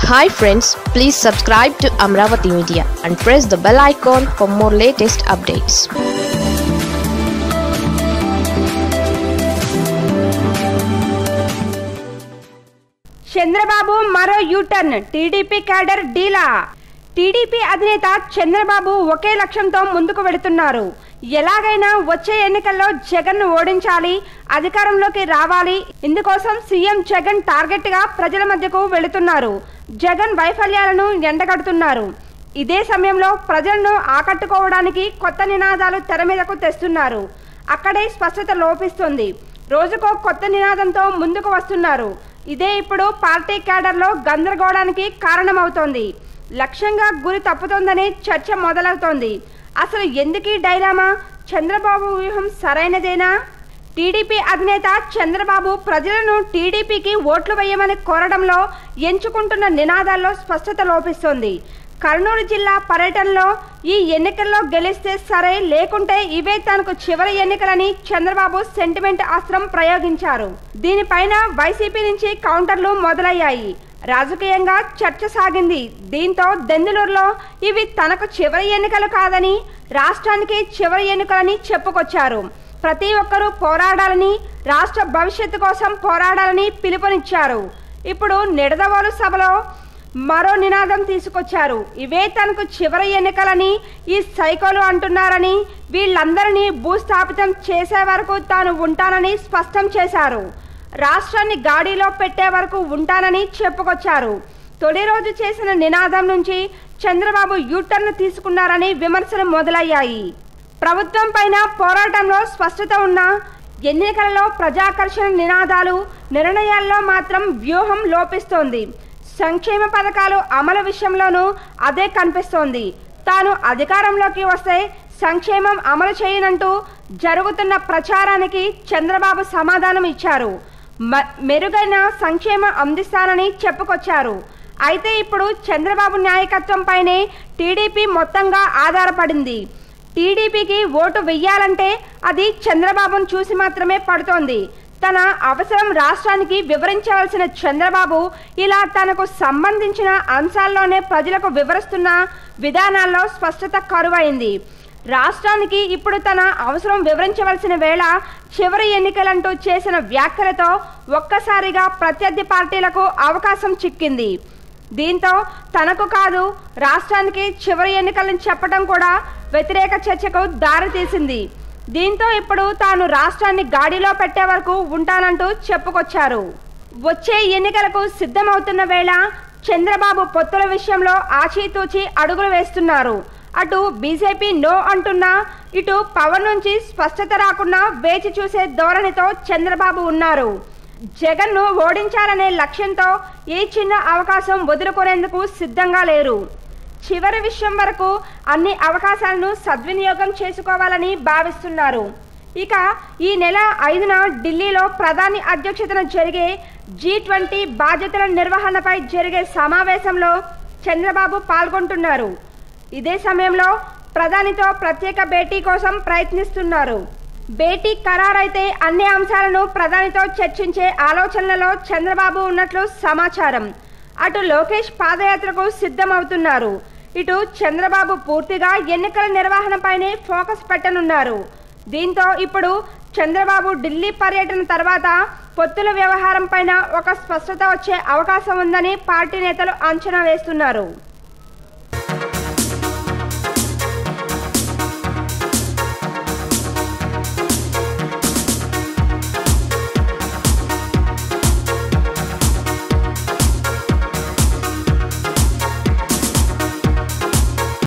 hi friends please subscribe to Amaravati media and press the bell icon for more latest updates Chandrababu మరో U turn TDP cadre డీలా TDP అధినేత చంద్రబాబు ఒకే లక్ష్యంతో ముందుకు వెడుతున్నారు ఎలాగైనా వచ్చే ఎన్నికల్లో జగన్ ను ఓడించాలి అధికారంలోకి రావాలి ఇందుకోసం సీఎం జగన్ టార్గెట్ గా ప్రజల మధ్యకు వెళుతున్నారు జగన్ వైఫల్యాలను ఎండగడుతున్నారు ఇదే సమయంలో ప్రజలను ఆకట్టుకోవడానికి కొత్త నినాదాలు తెర మీదకు తెస్తున్నారు అక్కడే స్పష్టత లోపిస్తుంది రోజుకో కొత్త నినాదంతో ముందుకు వస్తున్నారు ఇదే ఇప్పుడు పార్టీ క్యాడర్లో గందరగోళానికి కారణమవుతోంది లక్ష్యంగా గురి తప్పుతోందని చర్చ మొదలవుతోంది అసలు ఎందుకీ డైలామా చంద్రబాబు వ్యూహం సరైనదేనా టీడీపీ అధినేత చంద్రబాబు ప్రజలను టీడీపీకి ఓట్లు వేయమని కోరడంలో ఎంచుకుంటున్న నినాదాల్లో స్పష్టత లోపిస్తోంది కర్నూలు జిల్లా పర్యటనలో ఈ ఎన్నికల్లో గెలిస్తే సరే లేకుంటే ఇవే తనకు చివరి ఎన్నికలని చంద్రబాబు సెంటిమెంట్ అస్త్రం ప్రయోగించారు దీనిపైన వైసీపీ నుంచి కౌంటర్లు మొదలయ్యాయి రాజకీయంగా చర్చ సాగింది దీంతో దెందులూరులో ఇవి తనకు చివరి ఎన్నికలు కాదని రాష్ట్రానికి చివరి ఎన్నికలని చెప్పుకొచ్చారు ప్రతి ఒక్కరూ పోరాడాలని రాష్ట్ర భవిష్యత్తు కోసం పోరాడాలని పిలుపునిచ్చారు ఇప్పుడు నిడదవోలు సభలో మరో నినాదం తీసుకొచ్చారు ఇవే తనకు చివరి ఎన్నికలని ఈ సైకోలు అంటున్నారని వీళ్ళందరినీ భూస్థాపితం చేసే వరకు తాను ఉంటానని స్పష్టం చేశారు రాష్ట్రాన్ని గాడిలో పెట్టే వరకు ఉంటానని చెప్పుకొచ్చారు తొలి రోజు చేసిన నినాదం నుంచి చంద్రబాబు యూటర్న్ తీసుకున్నారని విమర్శలు మొదలయ్యాయి ప్రభుత్వం పైన పోరాటంలో స్పష్టత ఉన్న ఎన్నికలలో ప్రజాకర్షణ నినాదాలు నిర్ణయాల్లో మాత్రం వ్యూహం లోపిస్తోంది సంక్షేమ పథకాలు అమలు విషయంలోనూ అదే కనిపిస్తోంది తాను అధికారంలోకి వస్తే సంక్షేమం అమలు చేయనంటూ జరుగుతున్న ప్రచారానికి చంద్రబాబు సమాధానం ఇచ్చారు మ- మెరుగైన సంక్షేమం అందిస్తానని చెప్పుకొచ్చారు అయితే ఇప్పుడు చంద్రబాబు నాయకత్వంపైనే టీడీపీ మొత్తంగా ఆధారపడింది టీడీపీకి ఓటు వెయ్యాలంటే అది చంద్రబాబును చూసి మాత్రమే పడుతోంది తన అవసరం రాష్ట్రానికి వివరించవలసిన చంద్రబాబు ఇలా తనకు సంబంధించిన అంశాల్లోనే ప్రజలకు వివరిస్తున్న విధానాల్లో స్పష్టత కరువైంది రాష్ట్రానికి ఇప్పుడు తన అవసరం వివరించవలసిన వేళ చివరి ఎన్నికలంటూ చేసిన వ్యాఖ్యలతో ఒక్కసారిగా ప్రత్యర్థి పార్టీలకు అవకాశం చిక్కింది దీంతో తనకు కాదు రాష్ట్రానికి చివరి ఎన్నికలను చెప్పడం కూడా వ్యతిరేక చర్చకు దారితీసింది దీంతో ఇప్పుడు తాను రాష్ట్రాన్ని గాడిలో పెట్టే వరకు ఉంటానంటూ చెప్పుకొచ్చారు వచ్చే ఎన్నికలకు సిద్ధమవుతున్న వేళ చంద్రబాబు పొత్తుల విషయంలో ఆచితూచి అడుగులు వేస్తున్నారు అటు బీజేపీ నో అంటున్నా ఇటు పవన్ నుంచి స్పష్టత రాకుండా వేచి చూసే ధోరణితో చంద్రబాబు ఉన్నారు జగన్ను ఓడించాలనే లక్ష్యంతో ఏ చిన్న అవకాశం వదులుకునేందుకు సిద్ధంగా లేరు చివరి విషయం వరకు అన్ని అవకాశాలను సద్వినియోగం చేసుకోవాలని భావిస్తున్నారు ఇక ఈ నెల ఐదున ఢిల్లీలో ప్రధాని అధ్యక్షతన జరిగే జీ ట్వంటీ బాధ్యతల నిర్వహణపై జరిగే సమావేశంలో చంద్రబాబు పాల్గొంటున్నారు ఇదే సమయంలో ప్రధానితో ప్రత్యేక భేటీ కోసం ప్రయత్నిస్తున్నారు భేటీ ఖరారైతే అన్ని అంశాలను ప్రధానితో చర్చించే ఆలోచనలలో చంద్రబాబు ఉన్నట్లు సమాచారం అటు లోకేష్ పాదయాత్రకు సిద్ధమవుతున్నారు ఇటు చంద్రబాబు పూర్తిగా ఎన్నికల నిర్వహణపైనే ఫోకస్ పెట్టనున్నారు దీంతో ఇప్పుడు చంద్రబాబు ఢిల్లీ పర్యటన తర్వాత పొత్తుల వ్యవహారం పైన ఒక స్పష్టత వచ్చే అవకాశం ఉందని పార్టీ నేతలు అంచనా వేస్తున్నారు